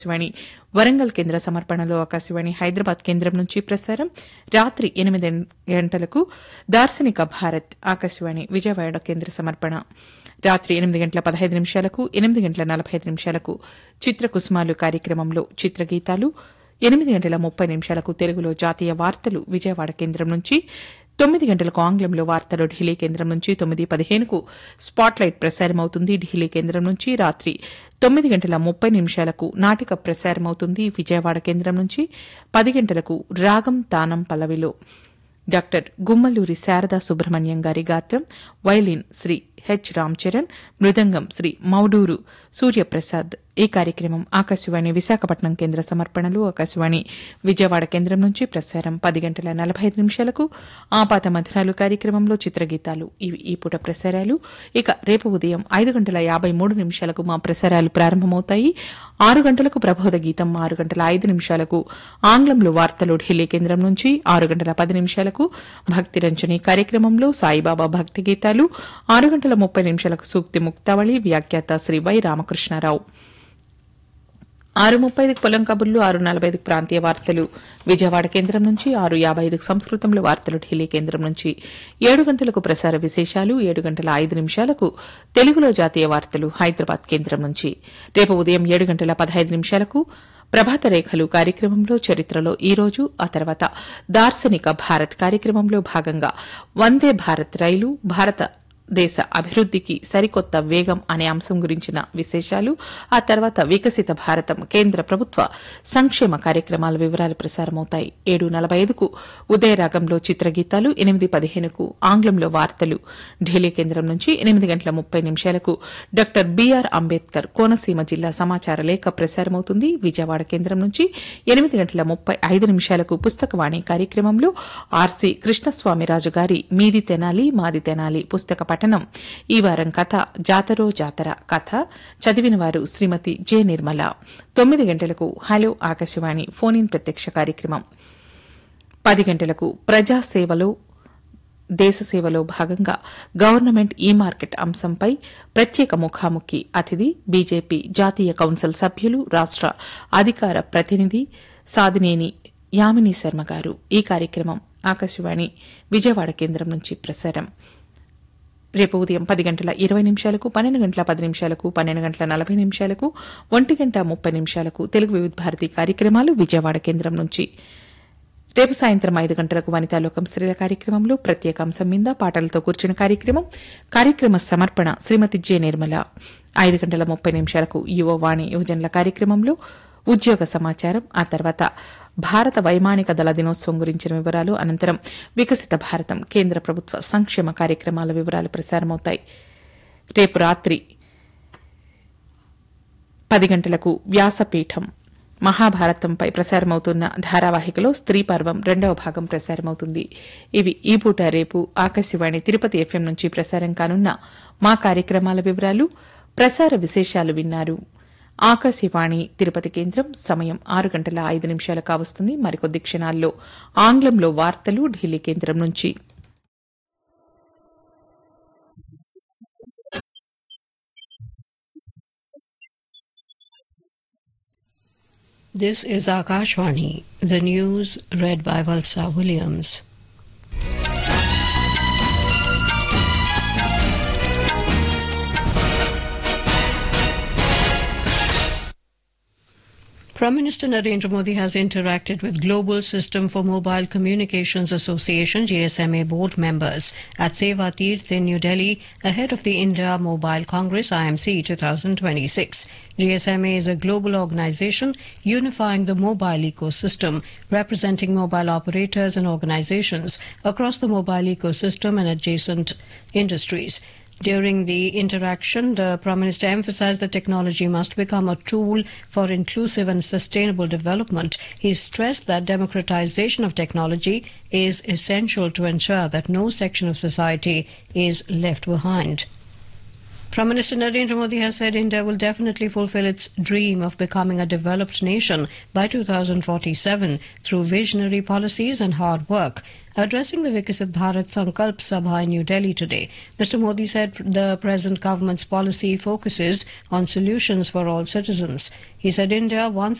ఆకాశవాణి వరంగల్ కేంద్ర సమర్పణలో ఆకాశవాణి హైదరాబాద్ కేంద్రం నుంచి ప్రసారం రాత్రి ఎనిమిది గంటలకు దార్శనిక భారత్ ఆకాశవాణి విజయవాడ కేంద్ర సమర్పణ రాత్రి ఎనిమిది గంటల పదహైదు నిమిషాలకు ఎనిమిది గంటల నలభై ఐదు నిమిషాలకు చిత్రకుసుమాలు కార్యక్రమంలో చిత్రగీతాలు ఎనిమిది గంటల ముప్పై నిమిషాలకు తెలుగులో జాతీయ వార్తలు విజయవాడ కేంద్రం నుంచి తొమ్మిది గంటలకు ఆంగ్లంలో వార్తలు ఢిల్లీ కేంద్రం నుంచి తొమ్మిది పదిహేనుకు స్పాట్లైట్ ప్రసారమవుతుంది ఢిల్లీ కేంద్రం నుంచి రాత్రి తొమ్మిది గంటల ముప్పై నిమిషాలకు నాటిక ప్రసారమవుతుంది విజయవాడ కేంద్రం నుంచి పది గంటలకు రాగం తానం పల్లవిలో డాక్టర్ గుమ్మలూరి శారదా సుబ్రహ్మణ్యం గారి గాత్రం వైలిన్ శ్రీ హెచ్ రామ్చరణ్ మృదంగం శ్రీ మౌడూరు సూర్యప్రసాద్ ఈ కార్యక్రమం ఆకాశవాణి విశాఖపట్నం కేంద్ర సమర్పణలు ఆకాశవాణి విజయవాడ కేంద్రం నుంచి ప్రసారం పది గంటల నలభై ఐదు నిమిషాలకు ఆపాత మధురాలు కార్యక్రమంలో చిత్రగీతాలు ఇవి ఈ పూట ప్రసారాలు ఇక రేపు ఉదయం ఐదు గంటల యాభై మూడు నిమిషాలకు మా ప్రసారాలు ప్రారంభమవుతాయి ఆరు గంటలకు ప్రబోధ గీతం ఆరు గంటల ఐదు నిమిషాలకు ఆంగ్లంలో వార్తలు ఢిల్లీ కేంద్రం నుంచి ఆరు గంటల పది నిమిషాలకు భక్తి రంజని కార్యక్రమంలో సాయిబాబా భక్తి గీతాలు ఆరు గంటల ముప్పై నిమిషాలకు సూక్తి ముక్తావళి వ్యాఖ్యాత శ్రీ వై రామకృష్ణారావు ఆరు ముప్పై ఐదుకు పొలం కబుర్లు ఆరు నలభై ఐదుకు ప్రాంతీయ వార్తలు విజయవాడ కేంద్రం నుంచి ఆరు యాభై ఐదుకు సంస్కృతంలో వార్తలు ఢిల్లీ కేంద్రం నుంచి ఏడు గంటలకు ప్రసార విశేషాలు ఏడు గంటల ఐదు నిమిషాలకు తెలుగులో జాతీయ వార్తలు హైదరాబాద్ కేంద్రం నుంచి రేపు ఉదయం ఏడు గంటల పదహైదు నిమిషాలకు ప్రభాత రేఖలు కార్యక్రమంలో చరిత్రలో ఈ రోజు ఆ తర్వాత దార్శనిక భారత్ కార్యక్రమంలో భాగంగా వందే భారత్ రైలు భారత దేశ అభివృద్దికి సరికొత్త వేగం అనే అంశం గురించిన విశేషాలు ఆ తర్వాత వికసిత భారతం కేంద్ర ప్రభుత్వ సంక్షేమ కార్యక్రమాల వివరాలు ప్రసారమవుతాయి ఏడు నలభై ఐదుకు ఉదయరాగంలో చిత్రగీతాలు ఎనిమిది పదిహేనుకు ఆంగ్లంలో వార్తలు ఢిల్లీ కేంద్రం నుంచి ఎనిమిది గంటల ముప్పై నిమిషాలకు డాక్టర్ బీఆర్ అంబేద్కర్ కోనసీమ జిల్లా సమాచార లేఖ ప్రసారమవుతుంది విజయవాడ కేంద్రం నుంచి ఎనిమిది గంటల ముప్పై ఐదు నిమిషాలకు పుస్తకవాణి కార్యక్రమంలో ఆర్సి కృష్ణస్వామిరాజు గారి మీది తెనాలి మాది తెనాలి పుస్తక పఠనం ఈ వారం కథ జాతరో జాతర కథ చదివిన వారు శ్రీమతి జె నిర్మల తొమ్మిది గంటలకు హలో ఆకాశవాణి ఫోన్ ఇన్ ప్రత్యక్ష కార్యక్రమం పది గంటలకు ప్రజాసేవలో దేశ సేవలో భాగంగా గవర్నమెంట్ ఈ మార్కెట్ అంశంపై ప్రత్యేక ముఖాముఖి అతిథి బీజేపీ జాతీయ కౌన్సిల్ సభ్యులు రాష్ట అధికార ప్రతినిధి సాదినేని యామిని శర్మ గారు ఈ కార్యక్రమం ఆకాశవాణి విజయవాడ కేంద్రం నుంచి ప్రసారం రేపు ఉదయం పది గంటల ఇరవై నిమిషాలకు పన్నెండు గంటల పది నిమిషాలకు పన్నెండు గంటల నలభై నిమిషాలకు ఒంటి గంట ముప్పై నిమిషాలకు తెలుగు వివిధ భారతి కార్యక్రమాలు విజయవాడ కేంద్రం నుంచి రేపు సాయంత్రం ఐదు గంటలకు వనితాలోకం స్త్రీల కార్యక్రమంలో ప్రత్యేక అంశం మీద పాటలతో కూర్చున్న కార్యక్రమం కార్యక్రమ సమర్పణ శ్రీమతి జె నిర్మల ఐదు గంటల ముప్పై నిమిషాలకు యువవాణి యువజనుల కార్యక్రమంలో ఉద్యోగ సమాచారం ఆ తర్వాత భారత వైమానిక దళ దినోత్సవం గురించిన వివరాలు అనంతరం వికసిత భారతం కేంద్ర ప్రభుత్వ సంక్షేమ కార్యక్రమాల వివరాలు ప్రసారమవుతాయి రేపు రాత్రి పది గంటలకు వ్యాసపీఠం మహాభారతంపై ప్రసారమవుతున్న ధారావాహికలో స్త్రీ పర్వం రెండవ భాగం ప్రసారమవుతుంది ఇవి ఈ పూట రేపు ఆకాశవాణి తిరుపతి ఎఫ్ఎం నుంచి ప్రసారం కానున్న మా కార్యక్రమాల వివరాలు ప్రసార విశేషాలు విన్నారు ఆకాశవాణి తిరుపతి కేంద్రం సమయం ఆరు గంటల ఐదు నిమిషాలు కావస్తుంది మరికొద్ది క్షణాల్లో ఆంగ్లంలో వార్తలు ఢిల్లీ కేంద్రం నుంచి This is Akashvani, the news read by Valsa Williams. Prime Minister Narendra Modi has interacted with Global System for Mobile Communications Association GSMA board members at Seva Tirth in New Delhi ahead of the India Mobile Congress IMC 2026. GSMA is a global organization unifying the mobile ecosystem, representing mobile operators and organizations across the mobile ecosystem and adjacent industries. During the interaction, the Prime Minister emphasized that technology must become a tool for inclusive and sustainable development. He stressed that democratization of technology is essential to ensure that no section of society is left behind. Prime Minister Narendra Modi has said India will definitely fulfill its dream of becoming a developed nation by 2047 through visionary policies and hard work. Addressing the Viksit Bharat Sankalp Sabha in New Delhi today, Mr. Modi said the present government's policy focuses on solutions for all citizens. He said India, once